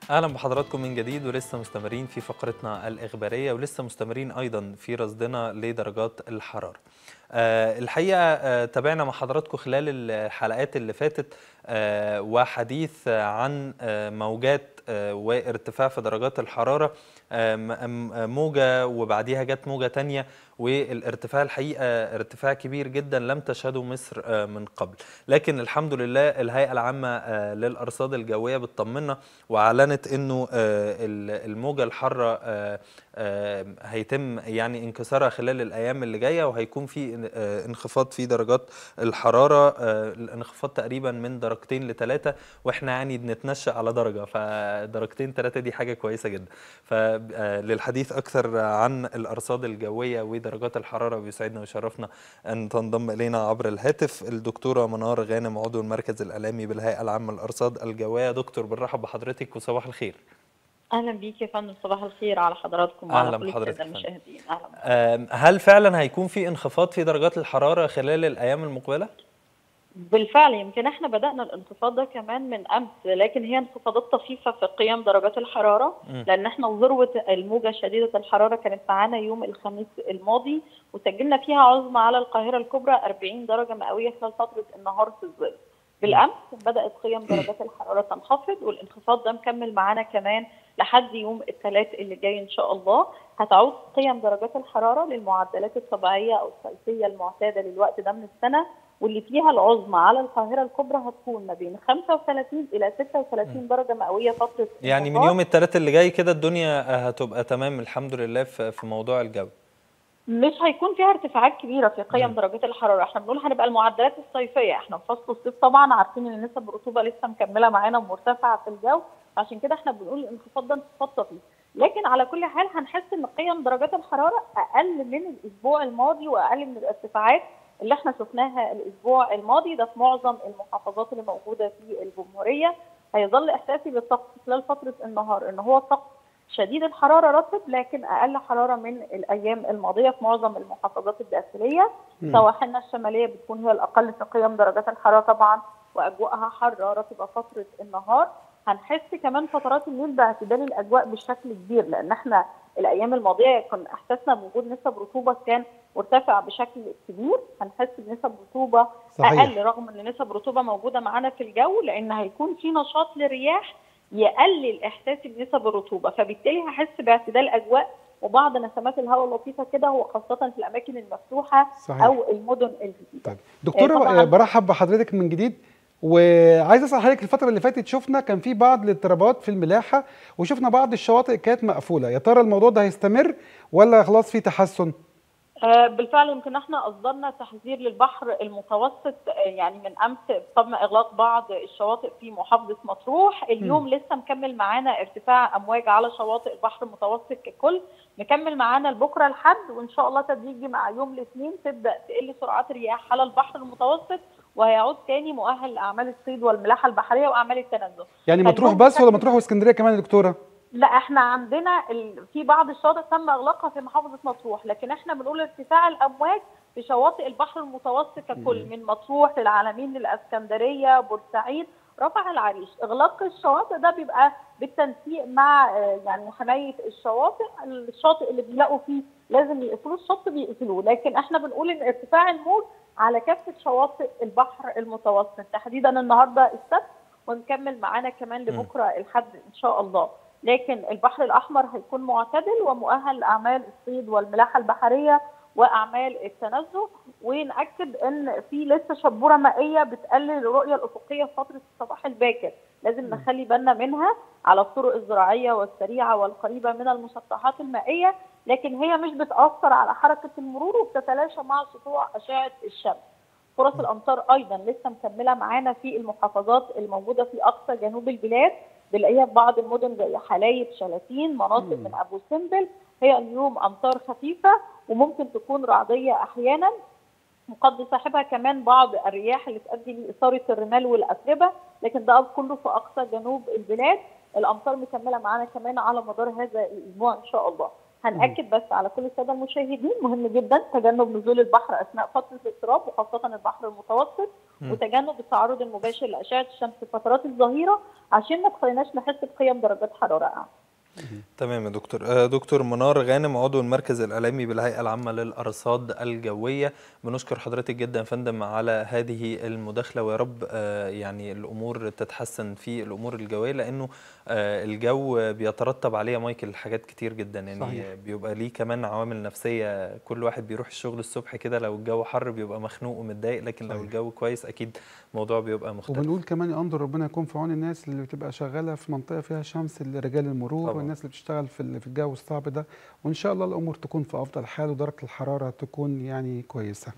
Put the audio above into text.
اهلا بحضراتكم من جديد ولسه مستمرين في فقرتنا الاخباريه ولسه مستمرين ايضا في رصدنا لدرجات الحراره. أه الحقيقه أه تابعنا مع حضراتكم خلال الحلقات اللي فاتت أه وحديث عن موجات وارتفاع في درجات الحراره موجه وبعديها جت موجه تانية والارتفاع الحقيقه ارتفاع كبير جدا لم تشهده مصر من قبل لكن الحمد لله الهيئه العامه للارصاد الجويه بتطمنا واعلنت انه الموجه الحاره هيتم يعني انكسارها خلال الايام اللي جايه وهيكون في انخفاض في درجات الحراره الانخفاض تقريبا من درجتين لثلاثه واحنا يعني بنتنشأ على درجه فدرجتين ثلاثه دي حاجه كويسه جدا فللحديث اكثر عن الارصاد الجويه ودرجات الحراره بيسعدنا ويشرفنا ان تنضم الينا عبر الهاتف الدكتوره منار غانم عضو المركز الاعلامي بالهيئه العامه للارصاد الجويه دكتور بنرحب بحضرتك وصباح الخير اهلا بيك يا فندم صباح الخير على حضراتكم وعلى كل الساده المشاهدين اهلا هل فعلا هيكون في انخفاض في درجات الحراره خلال الايام المقبله؟ بالفعل يمكن احنا بدانا الانخفاض ده كمان من امس لكن هي انخفاضات طفيفه في قيم درجات الحراره م. لان احنا ذروه الموجه شديده الحراره كانت معانا يوم الخميس الماضي وسجلنا فيها عظمى على القاهره الكبرى 40 درجه مئويه خلال فتره النهار في الظل. بالامس بدات قيم درجات الحراره تنخفض والانخفاض ده مكمل معانا كمان لحد يوم الثلاث اللي جاي ان شاء الله هتعود قيم درجات الحراره للمعدلات الطبيعيه او الصيفيه المعتاده للوقت ده من السنه واللي فيها العظمى على القاهره الكبرى هتكون ما بين 35 الى 36 درجه مئويه فتره يعني من يوم الثلاث اللي جاي كده الدنيا هتبقى تمام الحمد لله في موضوع الجو مش هيكون فيها ارتفاعات كبيره في قيم درجات الحراره احنا بنقول هنبقى المعدلات الصيفيه احنا في فصل الصيف طبعا عارفين ان نسب الرطوبه لسه مكمله معانا ومرتفعه في الجو عشان كده احنا بنقول الانخفاض ده انخفاض طفيف لكن على كل حال هنحس ان قيم درجات الحراره اقل من الاسبوع الماضي واقل من الارتفاعات اللي احنا شفناها الاسبوع الماضي ده في معظم المحافظات اللي موجوده في الجمهوريه هيظل احساسي بالطقس خلال فتره النهار ان هو طقس شديد الحراره رطب لكن اقل حراره من الايام الماضيه في معظم المحافظات الداخليه سواحلنا الشماليه بتكون هي الاقل في قيم درجات الحراره طبعا واجواءها حاره رطبه فتره النهار هنحس كمان فترات الليل باعتدال الاجواء بشكل كبير لان احنا الايام الماضيه كان احساسنا بوجود نسب رطوبه كان مرتفع بشكل كبير هنحس بنسب رطوبه صحيح. اقل رغم ان نسب رطوبه موجوده معانا في الجو لان هيكون في نشاط للرياح يقلل احساسي بنسب الرطوبه فبالتالي هحس باعتدال اجواء وبعض نسمات الهواء اللطيفه كده وخاصه في الاماكن المفتوحه صحيح. او المدن الجديده. طيب دكتوره برحب بحضرتك من جديد وعايز اسال حضرتك الفتره اللي فاتت شفنا كان في بعض الاضطرابات في الملاحه وشفنا بعض الشواطئ كانت مقفوله يا ترى الموضوع ده هيستمر ولا خلاص في تحسن بالفعل يمكن احنا اصدرنا تحذير للبحر المتوسط يعني من امس تم اغلاق بعض الشواطئ في محافظه مطروح اليوم م. لسه مكمل معانا ارتفاع امواج على شواطئ البحر المتوسط ككل مكمل معانا لبكره الحد وان شاء الله تدريجي مع يوم الاثنين تبدا تقل سرعات الرياح على البحر المتوسط وهيعود تاني مؤهل لاعمال الصيد والملاحه البحريه واعمال التنزه يعني مطروح بس ولا مطروح واسكندريه كمان يا دكتوره لا احنا عندنا ال... في بعض الشواطئ تم اغلاقها في محافظه مطروح لكن احنا بنقول ارتفاع الامواج في شواطئ البحر المتوسط ككل من مطروح للعلمين للاسكندريه بورسعيد رفع العريش اغلاق الشواطئ ده بيبقى بالتنسيق مع يعني حمايه الشواطئ الشاطئ اللي بيلاقوا فيه لازم يقفلوا الشط بيقفلوه لكن احنا بنقول ان ارتفاع الموج على كافه شواطئ البحر المتوسط تحديدا النهارده السبت ونكمل معانا كمان لبكره الحد ان شاء الله لكن البحر الاحمر هيكون معتدل ومؤهل لاعمال الصيد والملاحه البحريه واعمال التنزه وناكد ان في لسه شبوره مائيه بتقلل الرؤيه الافقيه في فتره الصباح الباكر لازم نخلي بالنا منها على الطرق الزراعيه والسريعه والقريبه من المسطحات المائيه لكن هي مش بتاثر على حركه المرور وبتتلاشى مع سطوع اشعه الشمس فرص الامطار ايضا لسه مكمله معانا في المحافظات الموجوده في اقصى جنوب البلاد بنلاقيها في بعض المدن زي حلايب شلاتين مناطق مم. من ابو سمبل هي اليوم امطار خفيفه وممكن تكون رعديه احيانا وقد تصاحبها كمان بعض الرياح اللي تؤدي لاثاره الرمال والاتربه لكن ده كله في اقصى جنوب البلاد الامطار مكمله معانا كمان على مدار هذا الاسبوع ان شاء الله هنأكد بس على كل الساده المشاهدين مهم جدا تجنب نزول البحر اثناء فتره الاضطراب وخاصه البحر المتوسط مم. وتجنب التعرض المباشر لاشعه الشمس في فترات الظهيره عشان ما تخليناش نحس بقيم درجات حراره اعلى. تمام يا دكتور آه، دكتور منار غانم عضو المركز الإعلامي بالهيئة العامة للأرصاد الجوية بنشكر حضرتك جدا يا فندم على هذه المداخلة ويا رب آه، يعني الأمور تتحسن في الأمور الجوية لأنه آه، الجو بيترتب عليه مايكل حاجات كتير جدا يعني صحيح. بيبقى ليه كمان عوامل نفسية كل واحد بيروح الشغل الصبح كده لو الجو حر بيبقى مخنوق ومتضايق لكن لو صحيح. الجو كويس أكيد الموضوع بيبقى مختلف وبنقول كمان يا اندر ربنا يكون في عون الناس اللي بتبقى شغاله في منطقه فيها شمس رجال المرور طبعاً. والناس اللي بتشتغل في ال- في الجو الصعب ده وان شاء الله الامور تكون في افضل حال ودرجه الحراره تكون يعني كويسه